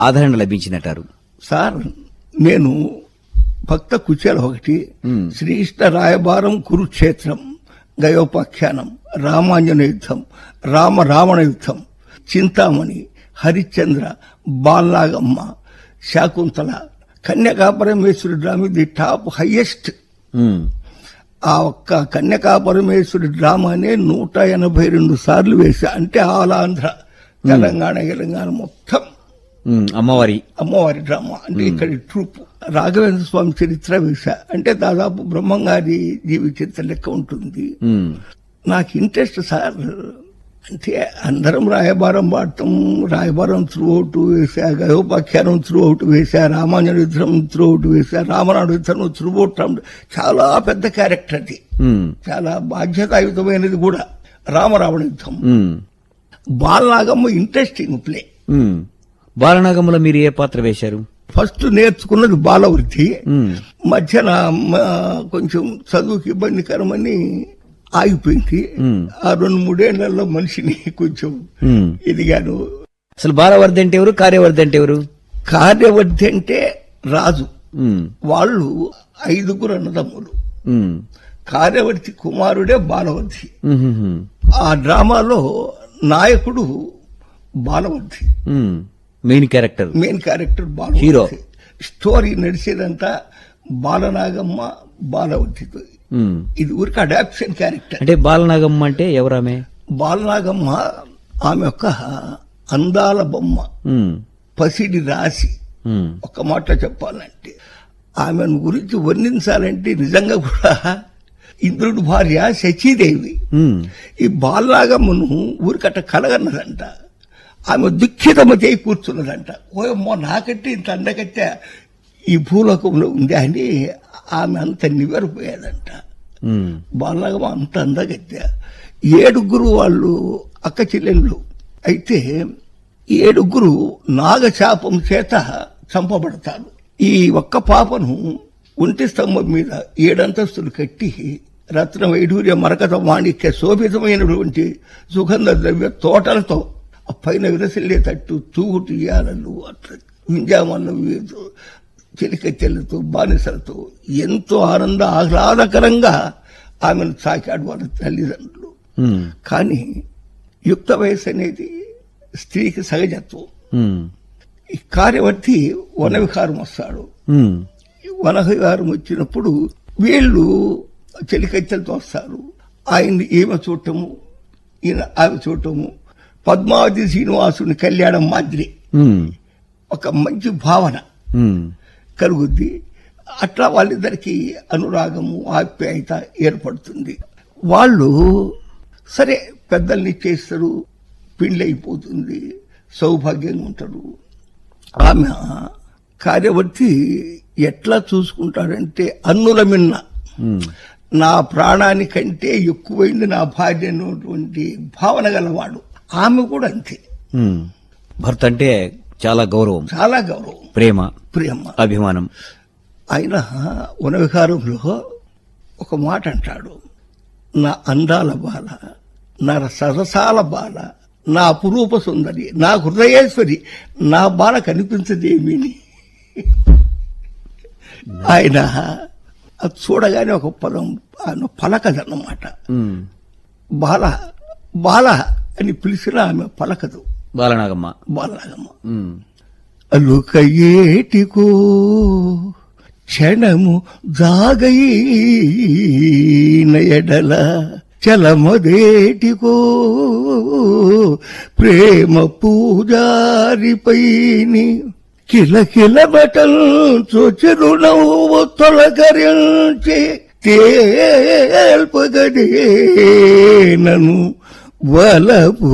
ఆదరణ లభించిందంటారు సార్ నేను భక్త కుచేల ఒకటి మ్మ్. శ్రీకృష్ణ రాయబారం కురుక్షేత్రం గయోపాఖ్యానం రామాంజన యుద్ధం రామ రావణ యుద్ధం Chintamani Harishchandra Balanagamma Shakuntala Kanyakaparameshwari drama the top highest um, ఆ ఒక్క కన్యకాపరమేశ్వరి డ్రామానే నూట ఎనభై రెండు సార్లు వేశా అంటే ఆల్ ఆంధ్ర తెలంగాణ తెలంగాణ మొత్తం ఉమ్, అమ్మవారి అమ్మవారి డ్రామా అంటే ఇక్కడి ట్రూప్ రాఘవేంద్ర స్వామి చరిత్ర వేశా అంటే దాదాపు బ్రహ్మంగారి జీవి చరిత్ర లెక్క ఉంటుంది ఉమ్, నాకు ఇంట్రెస్ట్ సార్ అంటే అందరం రాయబారం పాడటం రాయబారం త్రూ అవుట్ వేసా గయోపాఖ్యానం త్రూ అవుట్ వేసా రామాంజన యుద్ధం త్రూ అవుట్ వేసా రామనాడు యుద్ధం త్రూ అవుట్ చాలా పెద్ద క్యారెక్టర్ అది ఉమ్, చాలా బాధ్యతాయుతమైనది కూడా రామరావణ యుద్ధం ఉమ్, బాలనాగమ్మ ఇంట్రెస్టింగ్ ప్లే ఉమ్. బాలనాగమ్మలో మీరు ఏ పాత్ర వేశారు ఫస్ట్ నేర్చుకున్నది బాలవృత్తి ఉమ్, మధ్యన మ- కొంచెం చదువుకి ఇబ్బందికరమని ఆగిపోయింది మ్మ్. ఆ రెండు మూడేళ్లలో మనిషిని కొంచెం ఉమ్. ఎదిగాను అసలు బాలవర్ధి అంటే ఎవరు కార్యవర్ధి అంటే ఎవరు కార్యవర్ధి అంటే రాజు ఉమ్, వాళ్ళు ఐదుగురు అన్నదమ్ములు ఉమ్, కార్యవర్తి కుమారుడే బాలవర్ధి ఉమ్, ఉమ్, ఆ డ్రామాలో నాయకుడు Balavardhi um. Main character main character hero. Balavardhi story నడిచేదంతా బాలనాగమ్మ బాలవర్ధితో ఉమ్. ఇది ఊరికి అడాప్షన్ క్యారెక్టర్ అంటే బాలనాగమ్మ అంటే ఎవరామె బాలనాగమ్మ ఆమె యొక్క అందాల బొమ్మ ఉమ్, పసిడి రాసి ఉమ్, ఒక మాట చెప్పాలంటే ఆమెను గురించి వర్ణించాలంటే నిజంగా కూడా ఇంద్రుడి భార్య శచీదేవి ఉమ్, ఈ బాలనాగమ్మను ఊరికట్ట కలగన్నదంట ఆమె దుఃఖితమ చేయి కూర్చున్నదంట ఓయమ్మో నాకంటే ఇంత అందకట్టే ఈ భూలోకంలో ఉంది అని ఆమె అంత నివ్వెరపోయేదంట ఉమ్, బాలనాగమ్మ అంత అందగత్తె ఏడుగురు వాళ్ళు అక్క చెల్లెళ్ళు అయితే ఈ ఏడుగురు నాగశాపం చేత చంపబడతారు ఈ ఒక్క పాపను ఒంటి స్తంభం మీద ఏడంతస్తులు కట్టి రత్న వైఢూర్య మరకత మాణిక్య శోభితమైనటువంటి సుగంధ ద్రవ్య తోటలతో ఆ పైన విరసిల్లేటట్టు తూగుటు ఇయ్యాలలు అట్లా వింజామన్న చెలికత్తెలతో బానిసలతో ఎంతో ఆనంద ఆహ్లాదకరంగా ఆమెను సాకాడు వాళ్ళ తల్లిదండ్రులు ఉమ్, కానీ యుక్త వయసు అనేది స్త్రీకి సహజత్వం ఉమ్, ఈ కార్యవర్తి వన విహారం వస్తాడు ఉమ్, ఈ వన విహారం వచ్చినప్పుడు వీళ్ళు చెలికత్తెలతో వస్తారు ఆయన్ని ఈమె చూడటము ఈయన ఆమె చూడటము పద్మావతి శ్రీనివాసుని కళ్యాణం మాదిరి ఉమ్, ఒక మంచి భావన ఉమ్, కలుగుద్ది అట్లా వాళ్ళిద్దరికి అనురాగము ఆప్యాయత ఏర్పడుతుంది వాళ్ళు సరే పెద్దల్ని చేస్తారు పెళ్లి అయిపోతుంది సౌభాగ్యంగా ఉంటారు ఆమె కార్యవర్తి ఎట్లా చూసుకుంటాడంటే అన్నుల మిన్న ఉమ్, నా ప్రాణానికంటే ఎక్కువైంది నా భార్య అనేటువంటి భావన గలవాడు ఆమె కూడా అంతే ఉమ్. భర్త అంటే చాలా గౌరవం చాలా గౌరవం ప్రేమ ప్రేమ అభిమానం ఆయన వనవిహారంలో ఒక మాట అంటాడు నా అందాల బాల నా సరసాల బాల నా అపురూప సుందరి నా హృదయేశ్వరి నా బాల కనిపించదేమిని ఆయన అది చూడగానే ఒక పదం ఆయన పలకదన్నమాట ఉమ్, బాల బాల అని పిలిచినా ఆమె పలకదు బాలనాగమ్మ బాలనాగమ్మ ఉమ్, అలుక ఏటికో క్షణము జాగైన ఎడల చలమదేటికో ప్రేమ పూజారిపైని కిలకిల బటల్ చొచెరునవ్వు తొలకరించి తేల్పగదే నను వలపు